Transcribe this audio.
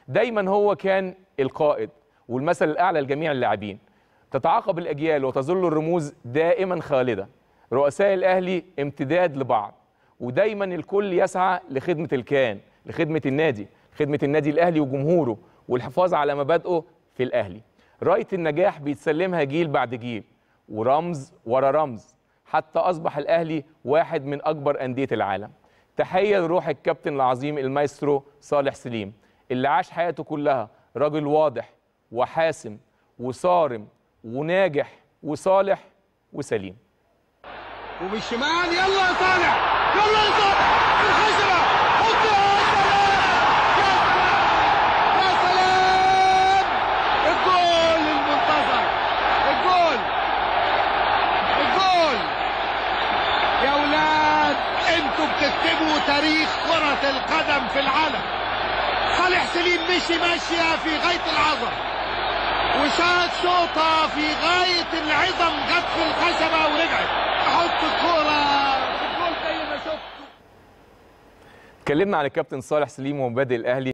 دايما هو كان القائد والمثل الاعلى لجميع اللاعبين تتعاقب الاجيال وتظل الرموز دائما خالده رؤساء الاهلي امتداد لبعض ودايما الكل يسعى لخدمه الكيان لخدمه النادي خدمه النادي الاهلي وجمهوره والحفاظ على مبادئه في الاهلي رايه النجاح بيتسلمها جيل بعد جيل ورمز ورا رمز حتى اصبح الاهلي واحد من اكبر انديه العالم تحيه لروح الكابتن العظيم المايسترو صالح سليم اللي عاش حياته كلها راجل واضح وحاسم وصارم وناجح وصالح وسليم وبالشمال يلا يا صالح يلا يا صالح الخشبه حط يا سلام يا سلام الجول المنتظر الجول الجول يا ولاد انتوا بتكتبوا تاريخ كرة القدم في العالم صالح سليم مشي ماشية في غاية العظم وشاط شوطة في غاية العظم جت في الخشبة ورجعت احط الكورة في الجول زي ما شفت اتكلمنا عن الكابتن صالح سليم ومبادئ الاهلي